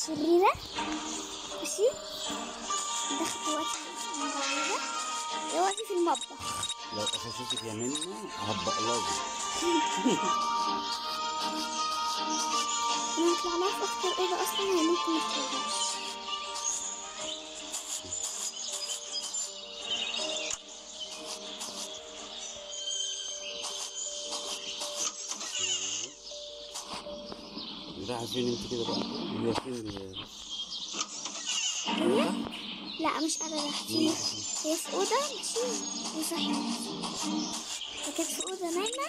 الشريرة ماشي دخلت دلوقتي الموبايل دلوقتي في المطبخ لو قفشتك يا منى هبقى لازم انا هطلع لها في اكتر اوضه اصلا هي ممكن متطلعش رايحة فين انت كده بقى؟ هي فين هي لا مش قاعده تحتي هي في اوضه ماشي وصحيت فكانت في اوضه نايمه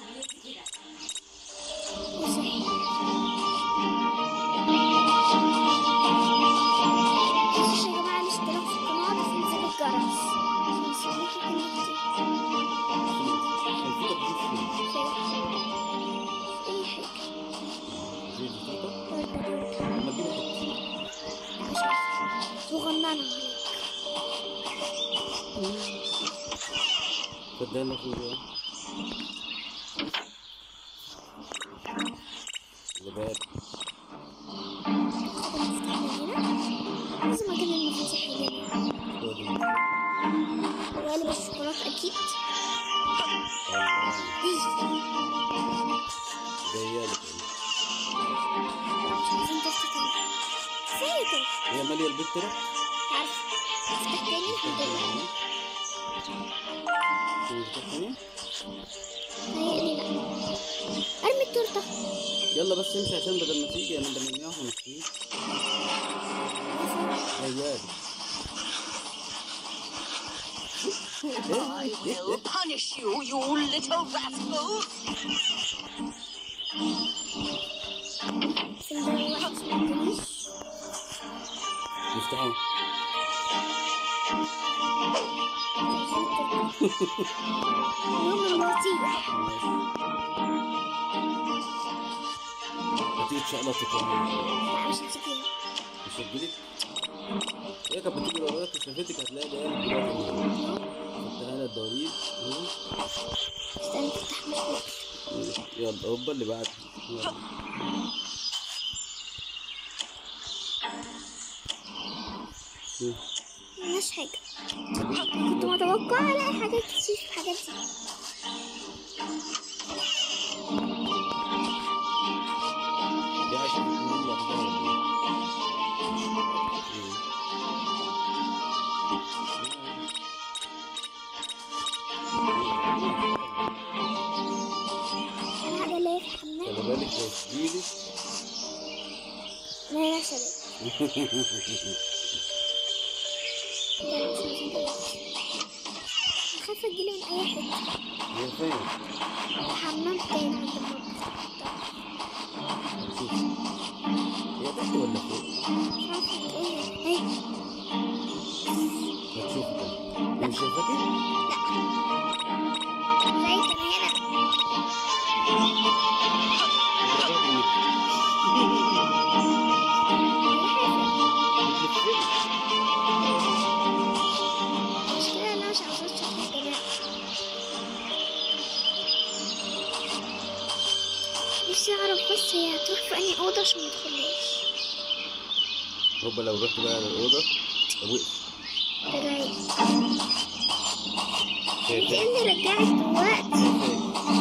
وصحيت متنسوش يا جماعه الاشتراك في القناه وتفعيل زر الجرس عشان يوصلكوا كل جديد كان في تبديل فين؟ اي حاجه زي الفوطة؟ ورده ورده لما تجيب حتة مش عارفه صغننه عليك صدق لك ولا اللي بالك خد المفتاح من هنا لازم اجيب المفاتيح هنا وقالب الشوكولاته اكيد جاية لك مش عايزين تفتح سيتر هي مالية البيت ترى؟ عارف افتح تاني هتلاقي تاني؟ هيقلي لا ارمي التورته يلا بس امشي عشان بدل ما تيجي انا بنميها ونسيت جاية I will punish you, you little rascal! سندر واحد اسمه الجريش افتحوا يوم المسيح هتيجي تشقلطك ولا لا مش هتسيبيها مش هتجيلك؟ هي كانت بتيجي وراك وشافتك هتلاقي جاية لك دلوقتي فتحها لها الدوريق استنى تفتح مش يلا هوبا اللي بعد يلا. ملناش حاجة كنت متوقعة الاقي حاجات كتير في الحاجات دي دي عايشة في الكلية لوحدها ولا إيه؟ انا حاجة اللي هي في الحمام خلي بالك لو تجيلك ما هي شباب لا مش عايزين كده خايفة تجيلي من أي حتة هي فين؟ الحمام تاني عند المطبخ هنشوف هي تحت ولا فوق؟ مش عارفة تقول هي هتشوف كده مش شايفاكي؟ زيك أنا هنا برافو إنك بتلفلي. المشكلة أنا مش عاوزة أشوف الجماعة نفسي أعرف بس هي هتروح في أنهي أوضة عشان متدخلهاش هوبا لو رحت بقى للأوضة وقف رجعي شايفاك؟ إيه اللي رجعك دلوقتي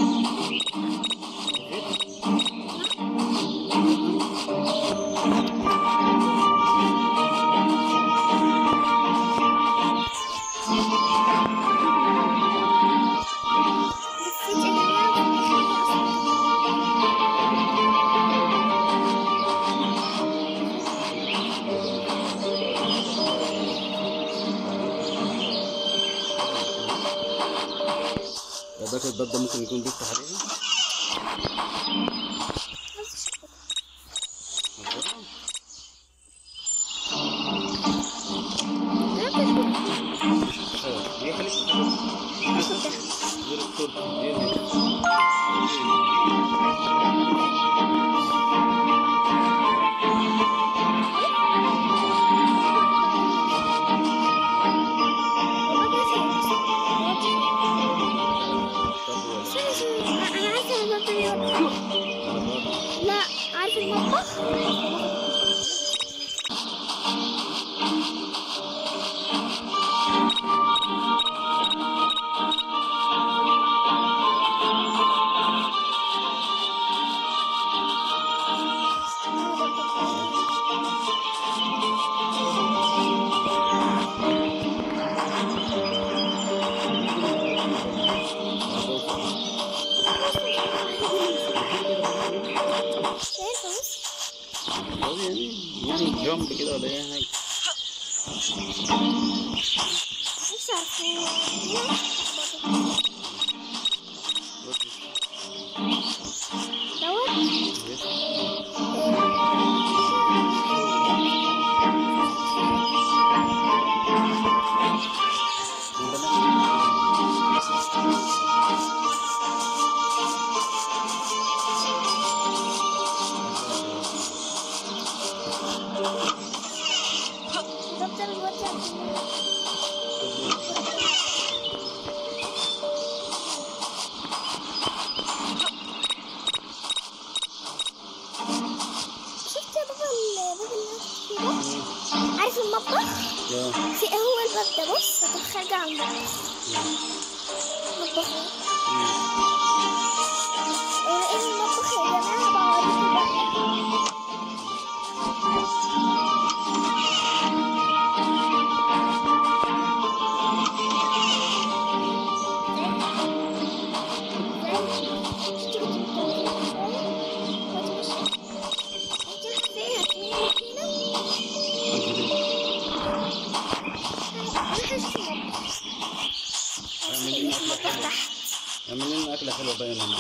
لفيت يا جماعة يا باك الباب ده ممكن يكون بيفتح عليها هي خليك غير التركي غير انا قوي يعني نعمل جامب كده ولا اي حاجه مش عارفة دوت دكتور الواتساب شفت يا بابا الباب اللي أنا فيه ده؟ عارف المطبخ؟ في هو الباب ده بص هتروح خارجة على المطبخ المطبخ ولقيت المطبخ يا جماعة بوريكم الباب ده اعمل لنا اكله حلوه بقى يا ماما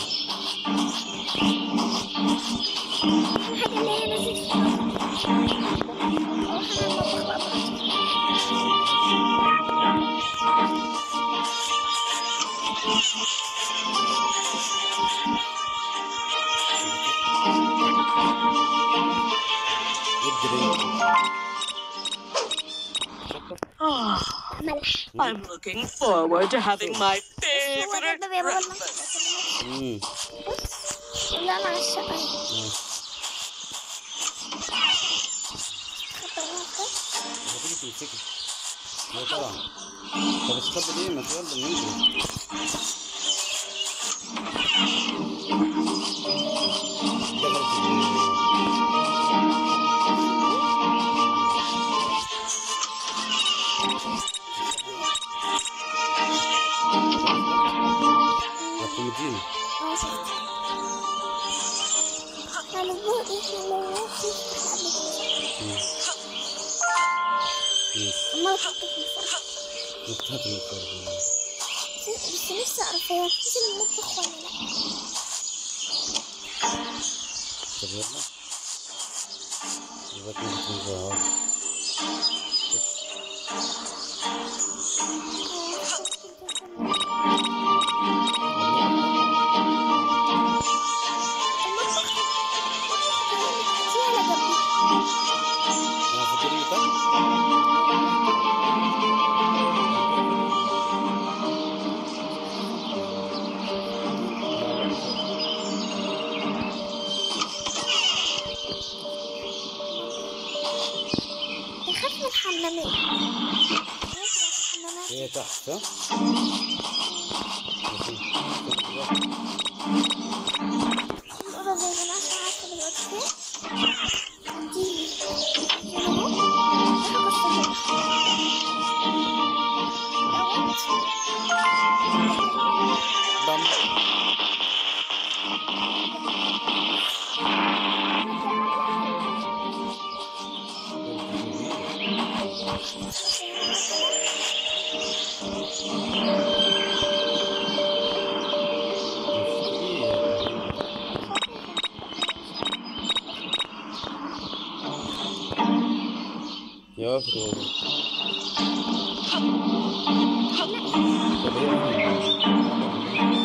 ادري Ah, ملح I'm looking forward to having my هو favorite ده يا بابا breakfast. امم بص لا انا على الشقه هتيجي تمسكي لا طبعا طب استخبي ليه ما يلا ننزل دخلت ال- هتمديني اه شفت انا بقول احنا لو نفسي ما تحط في الفرن نتهات من الفرق بس نفسي اعرف هي بتنزل المطبخ ولا لا طب يلا يبقى كنت تنزل اهو انا فاكر اللي تحت بخاف من الحمامات الحمامات هي تحت صح؟ الأوضة زي ما أنا عارفة دلوقتي فين دي هنا أهو روح قصة بام يا أخي طب هي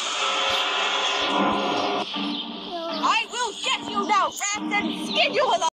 I will get you now, rat, and skin you with a